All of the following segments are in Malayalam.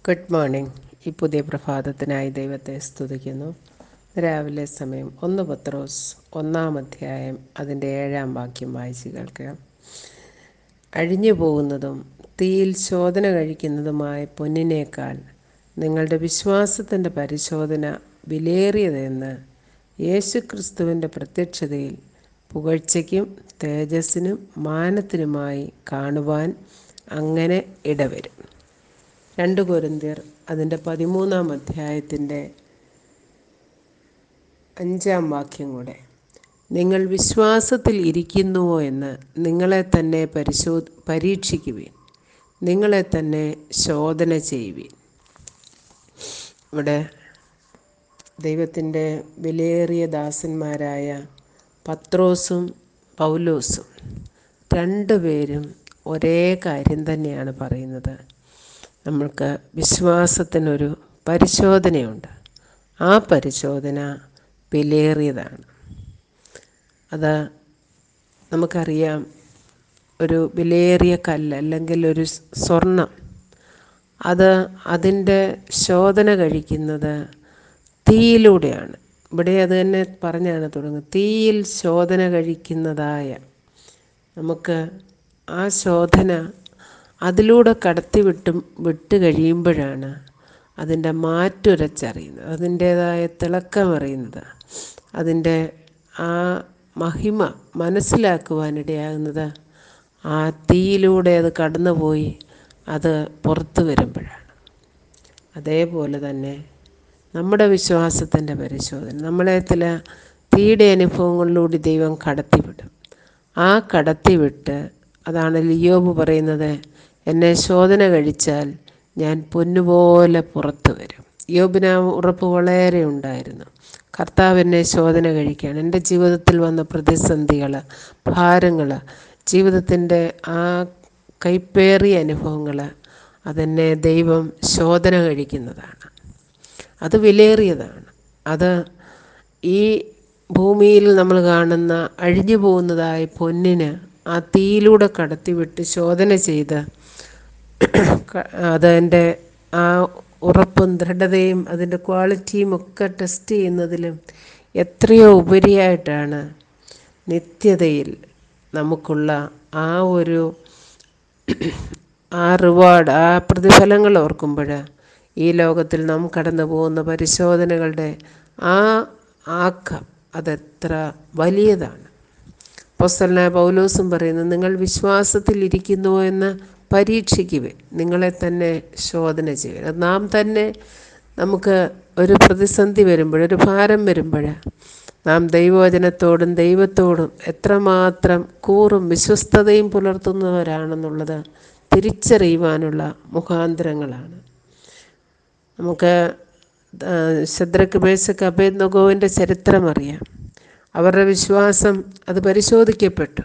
ഗുഡ് മോർണിംഗ് ഈ പുതിയ പ്രഭാതത്തിനായി ദൈവത്തെ സ്തുതിക്കുന്നു രാവിലെ സമയം ഒന്ന് പത്രോസ് ഒന്നാം അധ്യായം അതിൻ്റെ ഏഴാം വാക്യം വായിച്ച് കേൾക്കുക അഴിഞ്ഞു പോകുന്നതും തീയിൽ ശോധന കഴിക്കുന്നതുമായ പൊന്നിനേക്കാൾ നിങ്ങളുടെ വിശ്വാസത്തിൻ്റെ പരിശോധന വിലയേറിയതെന്ന് യേശുക്രിസ്തുവിൻ്റെ പ്രത്യക്ഷതയിൽ പുകഴ്ചയ്ക്കും തേജസ്സിനും മാനത്തിനുമായി കാണുവാൻ അങ്ങനെ ഇടവരും രണ്ട് കൊരിന്ത്യർ അതിൻ്റെ പതിമൂന്നാം അധ്യായത്തിൻ്റെ അഞ്ചാം വാക്യം കൂടെ നിങ്ങൾ വിശ്വാസത്തിൽ ഇരിക്കുന്നുവോ എന്ന് നിങ്ങളെ തന്നെ പരിശോ പരീക്ഷിക്കുവിൻ നിങ്ങളെ തന്നെ ശോധന ചെയ്യുവിൻ ഇവിടെ ദൈവത്തിൻ്റെ വിലയേറിയ ദാസന്മാരായ പത്രോസും പൗലോസും രണ്ടുപേരും ഒരേ കാര്യം തന്നെയാണ് പറയുന്നത് നമ്മൾക്ക് വിശ്വാസത്തിനൊരു പരിശോധനയുണ്ട് ആ പരിശോധന വിലയേറിയതാണ് അത് നമുക്കറിയാം ഒരു വിലയേറിയ കല്ല് അല്ലെങ്കിൽ ഒരു സ്വർണം അത് അതിൻ്റെ ശോധന കഴിക്കുന്നത് തീയിലൂടെയാണ് ഇവിടെ അത് തന്നെ പറഞ്ഞാണ് തുടങ്ങുന്നത് തീയിൽ ശോധന കഴിക്കുന്നതായ നമുക്ക് ആ ശോധന അതിലൂടെ കടത്തി വിട്ടും വിട്ട് കഴിയുമ്പോഴാണ് അതിൻ്റെ മാറ്റുരച്ചറിയുന്നത് അതിൻ്റേതായ തിളക്കം അറിയുന്നത് അതിൻ്റെ ആ മഹിമ മനസ്സിലാക്കുവാനിടയാകുന്നത് ആ തീയിലൂടെ അത് കടന്നുപോയി അത് പുറത്തു വരുമ്പോഴാണ് അതേപോലെ തന്നെ നമ്മുടെ വിശ്വാസത്തിൻ്റെ പരിശോധന നമ്മളെ ചില തീയുടെ അനുഭവങ്ങളിലൂടെ ദൈവം കടത്തിവിടും ആ കടത്തിവിട്ട് അതാണ് ലിയോബ് പറയുന്നത് എന്നെ ശോധന കഴിച്ചാൽ ഞാൻ പൊന്നുപോലെ പുറത്തു വരും യോബിന് ആ ഉറപ്പ് വളരെ ഉണ്ടായിരുന്നു കർത്താവ് എന്നെ ശോധന കഴിക്കുകയാണ് എൻ്റെ ജീവിതത്തിൽ വന്ന പ്രതിസന്ധികൾ ഭാരങ്ങൾ ജീവിതത്തിൻ്റെ ആ കൈപ്പേറിയ അനുഭവങ്ങൾ അതെന്നെ ദൈവം ശോധന കഴിക്കുന്നതാണ് അത് വിലയേറിയതാണ് അത് ഈ ഭൂമിയിൽ നമ്മൾ കാണുന്ന അഴിഞ്ഞു പോകുന്നതായ പൊന്നിന് ആ തീയിലൂടെ കടത്തിവിട്ട് ശോധന ചെയ്ത് അതിൻ്റെ ആ ഉറപ്പും ദൃഢതയും അതിൻ്റെ ക്വാളിറ്റിയും ഒക്കെ ടെസ്റ്റ് ചെയ്യുന്നതിലും എത്രയോ ഉപരിയായിട്ടാണ് നിത്യതയിൽ നമുക്കുള്ള ആ ഒരു ആ റിവാർഡ് ആ പ്രതിഫലങ്ങൾ ഓർക്കുമ്പോൾ ഈ ലോകത്തിൽ നാം കടന്നു പോകുന്ന പരിശോധനകളുടെ ആ ആക്കം അതെത്ര വലിയതാണ് പൊസ്തലനായ പൗലോസും പറയുന്നു നിങ്ങൾ വിശ്വാസത്തിൽ ഇരിക്കുന്നുവോ എന്ന് പരീക്ഷിക്കുവേ നിങ്ങളെ തന്നെ ശോധന ചെയ്യുക നാം തന്നെ നമുക്ക് ഒരു പ്രതിസന്ധി വരുമ്പോൾ ഒരു ഭാരം വരുമ്പോൾ നാം ദൈവവചനത്തോടും ദൈവത്തോടും എത്രമാത്രം കൂറും വിശ്വസ്തതയും പുലർത്തുന്നവരാണെന്നുള്ളത് തിരിച്ചറിയുവാനുള്ള മുഖാന്തരങ്ങളാണ് നമുക്ക് ശദ്രക്ക് മേശക്ക് അഭേദ്നഗോവിൻ്റെ ചരിത്രം അറിയാം അവരുടെ വിശ്വാസം അത് പരിശോധിക്കപ്പെട്ടു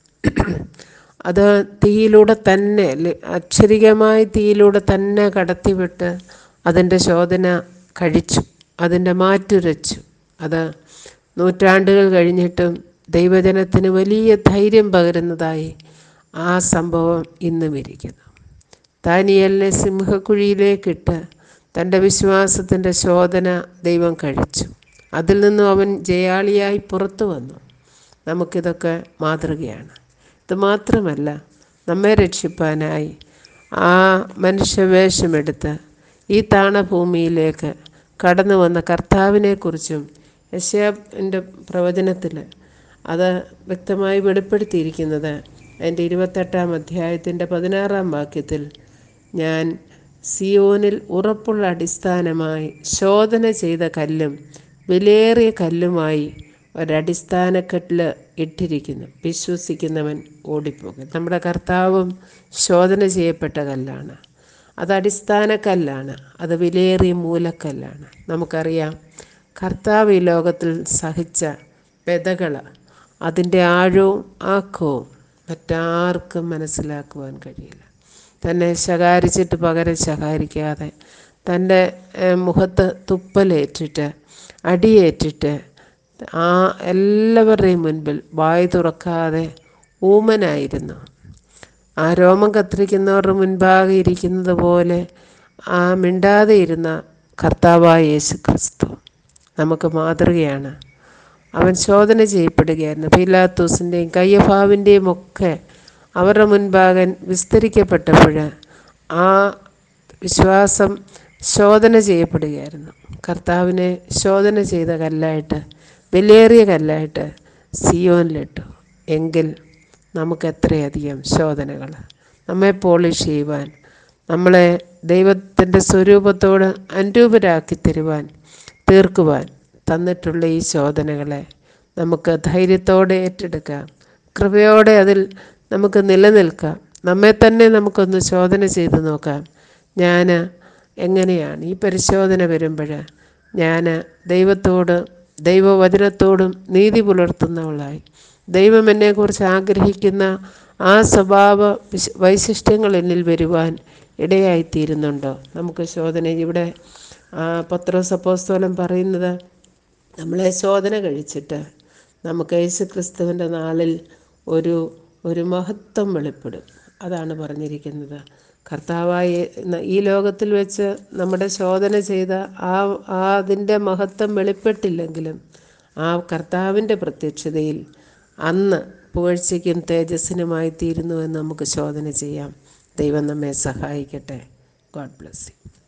അത് തീയിലൂടെ തന്നെ അക്ഷരികമായി തീയിലൂടെ തന്നെ കടത്തിവിട്ട് അതിൻ്റെ ശോധന കഴിച്ചു അതിൻ്റെ മാറ്റുരച്ചു അത് നൂറ്റാണ്ടുകൾ കഴിഞ്ഞിട്ടും ദൈവജനത്തിന് വലിയ ധൈര്യം പകരുന്നതായി ആ സംഭവം ഇന്നും ഇരിക്കുന്നു ദാനിയലിനെ സിംഹക്കുഴിയിലേക്കിട്ട് തൻ്റെ വിശ്വാസത്തിൻ്റെ ശോധന ദൈവം കഴിച്ചു അതിൽ നിന്നും അവൻ ജയാളിയായി പുറത്തു വന്നു നമുക്കിതൊക്കെ മാതൃകയാണ് ഇത് മാത്രമല്ല നമ്മെ രക്ഷിപ്പാനായി ആ മനുഷ്യവേഷമെടുത്ത് ഈ താണഭൂമിയിലേക്ക് കടന്നു വന്ന കർത്താവിനെക്കുറിച്ചും യശാൻ്റെ പ്രവചനത്തിൽ അത് വ്യക്തമായി വെളിപ്പെടുത്തിയിരിക്കുന്നത് അതിൻ്റെ ഇരുപത്തെട്ടാം അധ്യായത്തിൻ്റെ പതിനാറാം വാക്യത്തിൽ ഞാൻ സിയോനിൽ ഉറപ്പുള്ള അടിസ്ഥാനമായി ശോധന ചെയ്ത കല്ലും വിലയേറിയ കല്ലുമായി ഒരടിസ്ഥാനക്കെട്ടിൽ ഇട്ടിരിക്കുന്നു വിശ്വസിക്കുന്നവൻ ഓടിപ്പോകും നമ്മുടെ കർത്താവും ശോധന ചെയ്യപ്പെട്ട കല്ലാണ് അത് അടിസ്ഥാന കല്ലാണ് അത് വിലയേറിയ മൂലക്കല്ലാണ് നമുക്കറിയാം കർത്താവ് ഈ ലോകത്തിൽ സഹിച്ച വ്യതകൾ അതിൻ്റെ ആഴവും ആക്കവും മറ്റാർക്കും മനസ്സിലാക്കുവാൻ കഴിയില്ല തന്നെ ശകാരിച്ചിട്ട് പകരം ശകാരിക്കാതെ തൻ്റെ മുഖത്ത് തുപ്പലേറ്റിട്ട് അടിയേറ്റിട്ട് ആ എല്ലാവരുടെയും മുൻപിൽ വായി തുറക്കാതെ ഊമനായിരുന്നു ആ രോമം കത്തിരിക്കുന്നവരുടെ മുൻപാകെ ഇരിക്കുന്നത് പോലെ ആ മിണ്ടാതെ ഇരുന്ന കർത്താവായ യേശു ക്രിസ്തു നമുക്ക് മാതൃകയാണ് അവൻ ശോധന ചെയ്യപ്പെടുകയായിരുന്നു പീലാത്തൂസിൻ്റെയും കയ്യഭാവിൻ്റെയും ഒക്കെ അവരുടെ മുൻപാകൻ വിസ്തരിക്കപ്പെട്ടപ്പോൾ ആ വിശ്വാസം ശോധന ചെയ്യപ്പെടുകയായിരുന്നു കർത്താവിനെ ശോധന ചെയ്ത കല്ലായിട്ട് വിലയേറിയ കല്ലായിട്ട് സിയോനിലിട്ടു എങ്കിൽ നമുക്ക് എത്രയധികം ശോധനകൾ നമ്മെ പോളിഷ് ചെയ്യുവാൻ നമ്മളെ ദൈവത്തിൻ്റെ സ്വരൂപത്തോട് അനുരൂപരാക്കി തരുവാൻ തീർക്കുവാൻ തന്നിട്ടുള്ള ഈ ശോധനകളെ നമുക്ക് ധൈര്യത്തോടെ ഏറ്റെടുക്കാം കൃപയോടെ അതിൽ നമുക്ക് നിലനിൽക്കാം നമ്മെ തന്നെ നമുക്കൊന്ന് ശോധന ചെയ്ത് നോക്കാം ഞാൻ എങ്ങനെയാണ് ഈ പരിശോധന വരുമ്പോൾ ഞാൻ ദൈവത്തോട് ദൈവവചനത്തോടും നീതി പുലർത്തുന്നവളായി ദൈവം എന്നെക്കുറിച്ച് ആഗ്രഹിക്കുന്ന ആ സ്വഭാവ വിശ വൈശിഷ്ട്യങ്ങൾ എന്നിൽ വരുവാൻ ഇടയായിത്തീരുന്നുണ്ടോ നമുക്ക് ശോധന ഇവിടെ പത്രോസ് അപ്പോസ്തോലൻ പറയുന്നത് നമ്മളെ ശോധന കഴിച്ചിട്ട് നമുക്ക് യേശു ക്രിസ്തുവിൻ്റെ നാളിൽ ഒരു ഒരു മഹത്വം വെളിപ്പെടും അതാണ് പറഞ്ഞിരിക്കുന്നത് കർത്താവായ ഈ ലോകത്തിൽ വെച്ച് നമ്മുടെ ശോധന ചെയ്ത ആ ആ അതിൻ്റെ മഹത്വം വെളിപ്പെട്ടില്ലെങ്കിലും ആ കർത്താവിൻ്റെ പ്രത്യക്ഷതയിൽ അന്ന് പുകഴ്ചയ്ക്കും തേജസ്സിനുമായി തീരുന്നു എന്ന് നമുക്ക് ശോധന ചെയ്യാം ദൈവം നമ്മെ സഹായിക്കട്ടെ ഗോഡ് ബ്ലസ് യു